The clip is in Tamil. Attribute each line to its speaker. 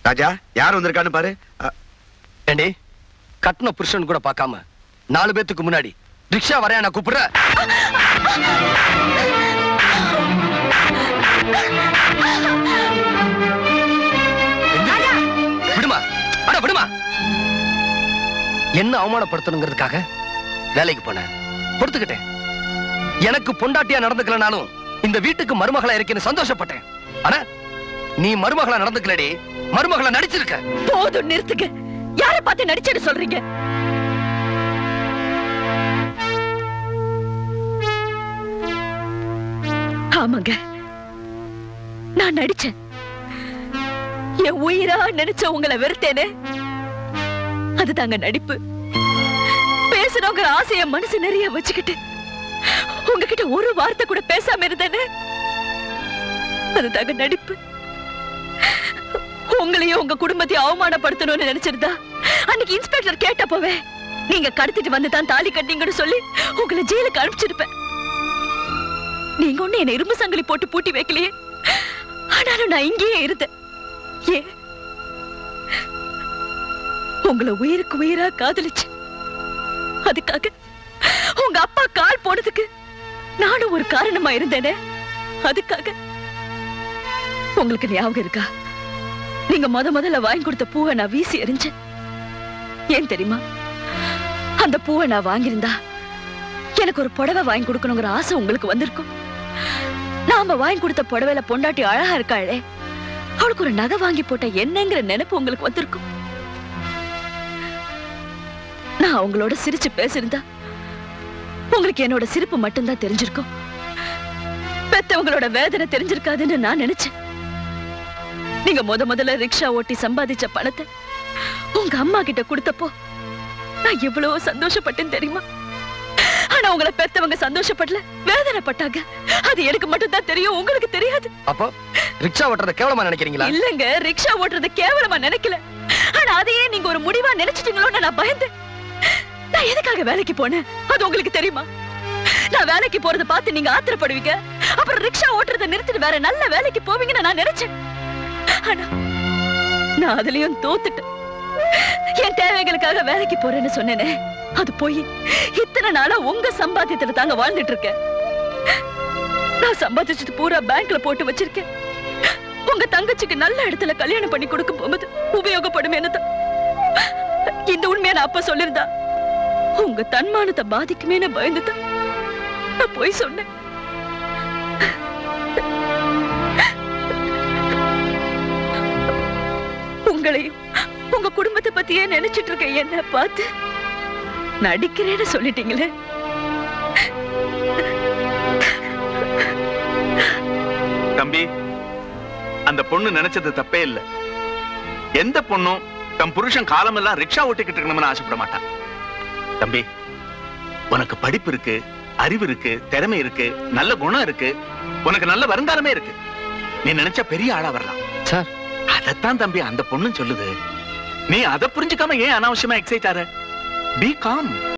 Speaker 1: ராஜா யார் வந்திருக்கான்னு பாரு அ,
Speaker 2: ஏண்டி கட்டின புருஷன் கூட பார்க்காம நாலு பேத்துக்கு முன்னாடி ரிக்ஷா வரையா நான் கூப்பிடுற எந்திரி. விடுமா அட விடுமா என்ன அவமானப்படுத்தணுங்கிறதுக்காக வேலைக்கு போனேன் பொறுத்துக்கிட்டேன் எனக்கு பொண்டாட்டியா நடந்துக்கலனாலும் இந்த வீட்டுக்கு மருமகளா இருக்கேன்னு சந்தோஷப்பட்டேன் ஆனா நீ மருமகளா நடந்துக்கலடி மருமகளா நடிச்சிருக்க
Speaker 3: போதும் நிறுத்துங்க யார பார்த்து நடிச்சேன்னு சொல்றீங்க ஆமாங்க நான் நடிச்சேன் என் உயிரா நினைச்ச உங்களை வெறுத்தேனே அதுதாங்க நடிப்பு பேசணுங்க ஆசைய மனசு நிறைய வச்சுக்கிட்டு உங்ககிட்ட ஒரு வார்த்தை கூட பேசாம இருந்தேனே அதுதாங்க நடிப்பு உங்களையும் உங்க குடும்பத்தையும் அவமானப்படுத்தணும்னு நினைச்சிருந்தா அன்னைக்கு இன்ஸ்பெக்டர் கேட்டப்பவே நீங்க கடத்திட்டு வந்து தான் தாலி கட்டிங்கன்னு சொல்லி உங்களை ஜெயிலுக்கு அனுப்பிச்சிருப்பேன் நீங்க ஒண்ணு என்ன இரும்பு சங்கிலி போட்டு பூட்டி வைக்கலையே ஆனாலும் நான் இங்கேயே இருந்தேன் ஏன் உங்களை உயிருக்கு உயிரா காதலிச்சு அதுக்காக உங்க அப்பா கால் போனதுக்கு நானும் ஒரு காரணமா இருந்தேனே அதுக்காக உங்களுக்கு ஞாபகம் இருக்கா நீங்க முத முதல்ல வாங்கி கொடுத்த பூவை நான் வீசி எறிஞ்சேன் ஏன் தெரியுமா அந்த பூவை நான் வாங்கியிருந்தா எனக்கு ஒரு புடவை வாங்கி கொடுக்கணுங்கிற ஆசை உங்களுக்கு வந்திருக்கும் நாம வாங்கி கொடுத்த புடவையில பொண்டாட்டி அழகா இருக்காளே அவளுக்கு ஒரு நகை வாங்கி போட்ட என்னங்கிற நினைப்பு உங்களுக்கு வந்திருக்கும் நான் அவங்களோட சிரிச்சு பேசியிருந்தா உங்களுக்கு என்னோட சிரிப்பு மட்டும்தான் தெரிஞ்சிருக்கும் பெத்தவங்களோட வேதனை தெரிஞ்சிருக்காதுன்னு நான் நினைச்சேன் நீங்க முத முதல்ல ரிக்ஷா ஓட்டி சம்பாதிச்ச பணத்தை உங்க அம்மா கிட்ட கொடுத்தப்போ நான் எவ்வளவு சந்தோஷப்பட்டேன் தெரியுமா ஆனா உங்களை பெத்தவங்க சந்தோஷப்படல வேதனைப்பட்டாங்க அது எனக்கு மட்டும் தான் தெரியும் உங்களுக்கு தெரியாது
Speaker 2: அப்போ ரிக்ஷா ஓட்டுறத கேவலமா நினைக்கிறீங்களா
Speaker 3: இல்லங்க ரிக்ஷா ஓட்டுறது கேவலமா நினைக்கல ஆனா அதையே நீங்க ஒரு முடிவா நினைச்சிட்டீங்களோன்னு நான் பயந்தேன் நான் எதுக்காக வேலைக்கு போனேன் அது உங்களுக்கு தெரியுமா நான் வேலைக்கு போறத பார்த்து நீங்க ஆத்திரப்படுவீங்க அப்புறம் ரிக்ஷா ஓட்டுறதை நிறுத்திட்டு வேற நல்ல வேலைக்கு போவீங்கன்னு நான் நினைச்சேன் ஆனா நான் அதுலயும் தோத்துட்டேன் என் தேவைகளுக்காக வேலைக்கு போறேன்னு சொன்னேனே அது போய் இத்தனை நாளா உங்க சம்பாத்தியத்துல தாங்க வாழ்ந்துட்டு இருக்கேன் நான் சம்பாதிச்சது பூரா பேங்க்ல போட்டு வச்சிருக்கேன் உங்க தங்கச்சிக்கு நல்ல இடத்துல கல்யாணம் பண்ணி கொடுக்கும் போகும்போது உபயோகப்படும் என்னதான் இந்த உண்மையை நான் அப்ப சொல்லிருந்தா உங்க தன்மானத்தை பாதிக்குமேன்னு பயந்துதான் நான் போய் சொன்னேன் உங்களையும் உங்க குடும்பத்தை பத்தியே நினைச்சிட்டு இருக்க என்ன பார்த்து நடிக்கிறேன்னு சொல்லிட்டீங்களே
Speaker 4: தம்பி அந்த பொண்ணு நினைச்சது தப்பே இல்ல எந்த பொண்ணும் தம் புருஷன் காலமெல்லாம் ரிக்ஷா ஓட்டிக்கிட்டு இருக்கணும்னு ஆசைப்பட மாட்டான் தம்பி உனக்கு படிப்பு இருக்கு அறிவு இருக்கு திறமை இருக்கு நல்ல குணம் இருக்கு உனக்கு நல்ல வருங்காலமே இருக்கு நீ நினைச்ச பெரிய ஆளா வரலாம்
Speaker 2: சார்
Speaker 4: அதத்தான் தம்பி அந்த பொண்ணு சொல்லுது நீ அதை புரிஞ்சுக்காம ஏன் அனாவசியமா எக்ஸைட் ஆற பி காம்